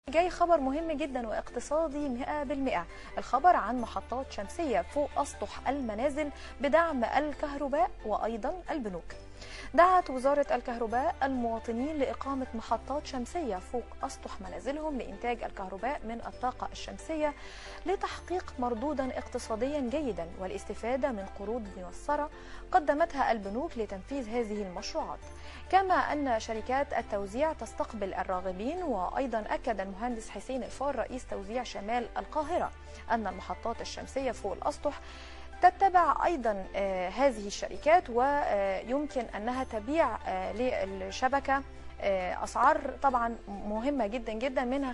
جاي خبر مهم جدا واقتصادي 100% الخبر عن محطات شمسية فوق أسطح المنازل بدعم الكهرباء وأيضا البنوك دعت وزارة الكهرباء المواطنين لإقامة محطات شمسية فوق أسطح منازلهم لإنتاج الكهرباء من الطاقة الشمسية لتحقيق مردودا اقتصاديا جيدا والاستفادة من قروض موسرة قدمتها البنوك لتنفيذ هذه المشروعات كما أن شركات التوزيع تستقبل الراغبين وأيضا أكد المهندس حسين الفار رئيس توزيع شمال القاهرة أن المحطات الشمسية فوق الأسطح تتبع ايضا آه، هذه الشركات ويمكن انها تبيع آه، للشبكه آه، اسعار طبعا مهمه جدا جدا منها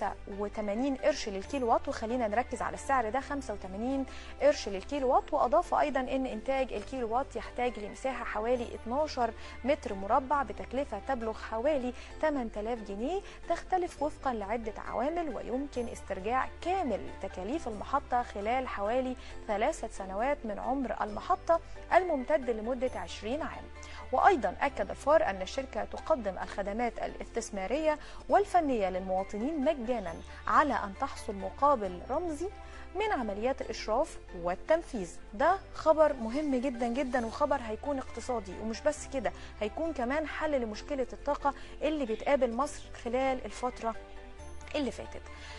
85 قرش للكيلو وات وخلينا نركز على السعر ده 85 قرش للكيلو وات واضاف ايضا ان انتاج الكيلو وات يحتاج لمساحه حوالي 12 متر مربع بتكلفه تبلغ حوالي 8000 جنيه تختلف وفقا لعده عوامل ويمكن استرجاع كامل تكاليف المحطه خلال حوالي ثلاثه سنوات من عمر المحطه الممتد لمده 20 عام وايضا اكد الفار ان الشركه تقدم الخدمات الاستثماريه والفنيه للمواطنين مجانا على ان تحصل مقابل رمزي من عمليات الاشراف والتنفيذ ده خبر مهم جدا جدا وخبر هيكون اقتصادي ومش بس كده هيكون كمان حل لمشكله الطاقه اللي بتقابل مصر خلال الفتره اللي فاتت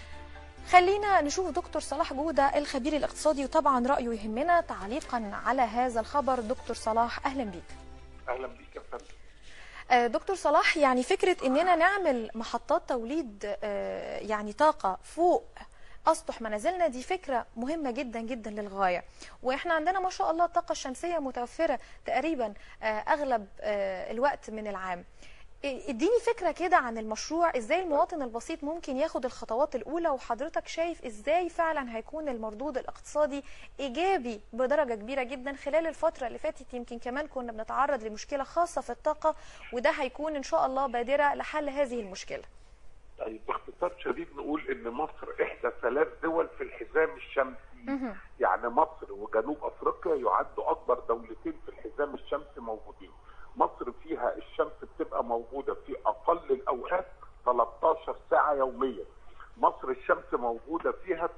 خلينا نشوف دكتور صلاح جودة الخبير الاقتصادي وطبعا رأيه يهمنا تعليقا على هذا الخبر دكتور صلاح أهلا بيك اهلا بيك يا فندم آه، دكتور صلاح يعني فكرة اننا نعمل محطات توليد آه، يعني طاقة فوق اسطح منازلنا دي فكرة مهمة جدا جدا للغاية واحنا عندنا ما شاء الله الطاقة الشمسية متوفرة تقريبا آه، اغلب آه، الوقت من العام إيه- اديني فكرة كده عن المشروع ازاي المواطن البسيط ممكن ياخد الخطوات الاولى وحضرتك شايف ازاي فعلا هيكون المردود الاقتصادي ايجابي بدرجة كبيرة جدا خلال الفترة اللي فاتت يمكن كمان كنا بنتعرض لمشكلة خاصة في الطاقة وده هيكون ان شاء الله بادرة لحل هذه المشكلة طيب باختصار شديد نقول ان مصر احدى ثلاث دول في الحزام الشمسي يعني مصر وجنوب افريقيا يعدوا اكبر دولتين في الحزام الشمسي موجودين مصر فيها الشمس بتبقى موجوده في اقل الاوقات 13 ساعه يوميا مصر الشمس موجوده فيها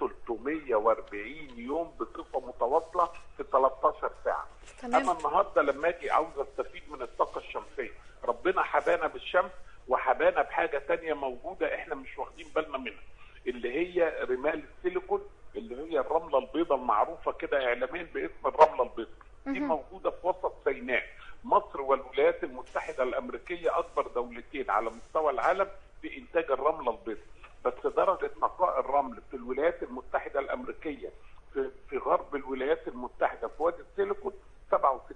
340 يوم بصفه متواصله في 13 ساعه تمام. اما النهارده لما اجي عاوز استفيد من الطاقه الشمسيه ربنا حبانا بالشمس وحبانا بحاجه تانية موجوده احنا مش واخدين بالنا منها اللي هي رمال السيليكون اللي هي الرمله البيضاء المعروفه كده اعلاميا باسم الرمله البيضاء دي موجوده في وسط سيناء مصر والولايات المتحده الامريكيه اكبر دولتين على مستوى العالم في انتاج الرمله البيضاء بس درجه نقاء الرمل في الولايات المتحده الامريكيه في, في غرب الولايات المتحده في وادي السيليكون 67%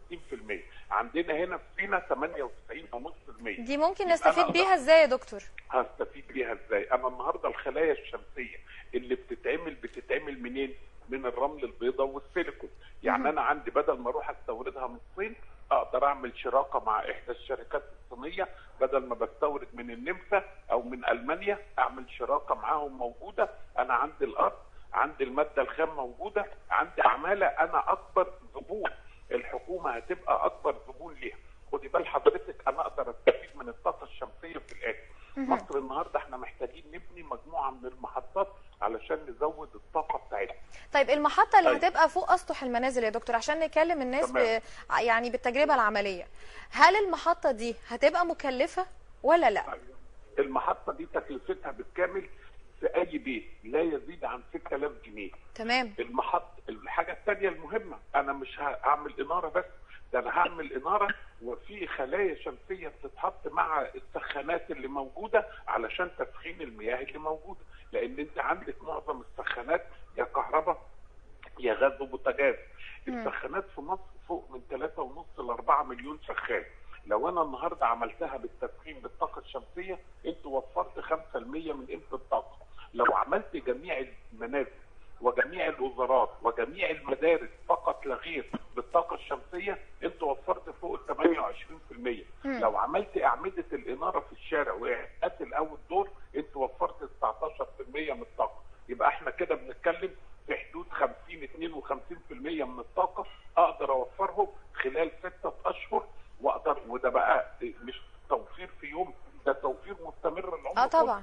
عندنا هنا في سينا 98.5% دي ممكن يبقى نستفيد أنا بيها ازاي يا دكتور هستفيد بيها ازاي؟ انا النهارده الخلايا الشمسيه اللي بتتعمل بتتعمل منين؟ من الرمل البيضاء والسيليكون، يعني انا عندي بدل ما اروح استوردها من الصين اقدر اعمل شراكه مع احدى الشركات الصينيه بدل ما بستورد من النمسا او من المانيا اعمل شراكه معاهم موجوده انا عندي الارض عندي الماده الخام موجوده عندي عماله انا اكبر زبون الحكومه هتبقى اكبر زبون ليها خدي بال حضرتك انا اقدر استفيد من الطاقه الشمسيه في الاخر مصر النهارده احنا محتاجين نبني مجموعه من المحطات علشان نزود الطاقه بتاعتنا طيب المحطة اللي طيب. هتبقى فوق أسطح المنازل يا دكتور عشان نكلم الناس ب... تمام. يعني بالتجربة العملية هل المحطة دي هتبقى مكلفة ولا لا؟ المحطه دي تكلفتها بالكامل في اي بيت لا يزيد عن 6000 جنيه تمام المحط الحاجه الثانيه المهمه انا مش هعمل اناره بس ده انا هعمل اناره وفي خلايا شمسيه بتتحط مع السخانات اللي موجوده علشان تسخين المياه اللي موجوده لان انت عندك معظم السخانات يا كهرباء يا غاز وبوتاجاز السخانات في مصر فوق من 3.5 ل 4 مليون سخان لو انا النهارده عملتها بالتسخين بالطاقه الشمسيه انت وفرت 5% من قيمه الطاقه لو عملت جميع المنازل وجميع الوزارات وجميع المدارس فقط لا غير بالطاقه الشمسيه انت وفرت فوق ال 28% لو عملت اعمده الاناره في الشارع واعادات الاول دور انت وفرت 19% من الطاقه يبقى احنا كده بنتكلم في حدود 50 52% من الطاقه اقدر اوفرهم خلال ستة اشهر واقدر وده بقى مش توفير في يوم ده توفير مستمر العمر اه كله. طبعا طب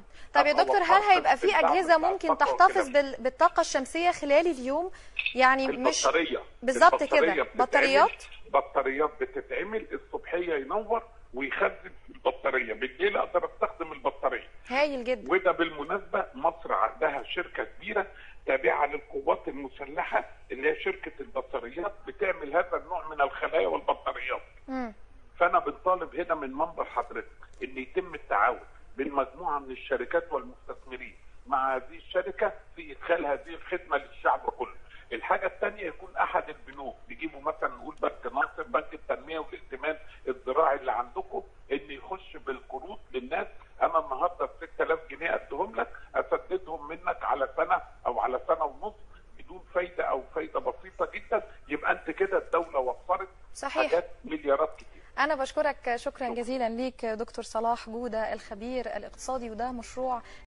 يا دكتور هل وفرت هيبقى في الدعم اجهزه بتاع ممكن الطاقة تحتفظ والكلام. بال- بالطاقه الشمسيه خلال اليوم يعني مش البطاريه بالظبط كده. البطارية بتتعمل- بطاريات؟ بطاريات بتتعمل الصبحيه ينور ويخزن في البطاريه بالليل اقدر استخدم البطاريه هايل جدا وده بالمناسبه مصر عندها شركه كبيره تابعه للقوات المسلحه اللي هي شركه البطاريات بتعمل هذا النوع من الخلايا والبطاريات مم. فانا بنطالب هنا من منبر حضرتك ان يتم التعاون بين مجموعه من الشركات والمستثمرين مع هذه الشركه في ادخال هذه الخدمه للشعب كله. الحاجه الثانيه يكون احد البنوك بيجيبوا مثلا نقول بنك ناصر بنك التنميه والائتمان الزراعي اللي عندكم ان يخش بالقروض للناس انا النهارده ب 6000 جنيه اديهم لك اسددهم منك على سنه او على سنه ونص بدون فايده او فايده بسيطه جدا يبقى انت كده الدوله وفرت صحيح. حاجات مليارات كتير. أنا بشكرك شكرا جزيلا ليك دكتور صلاح جودة الخبير الاقتصادي وده مشروع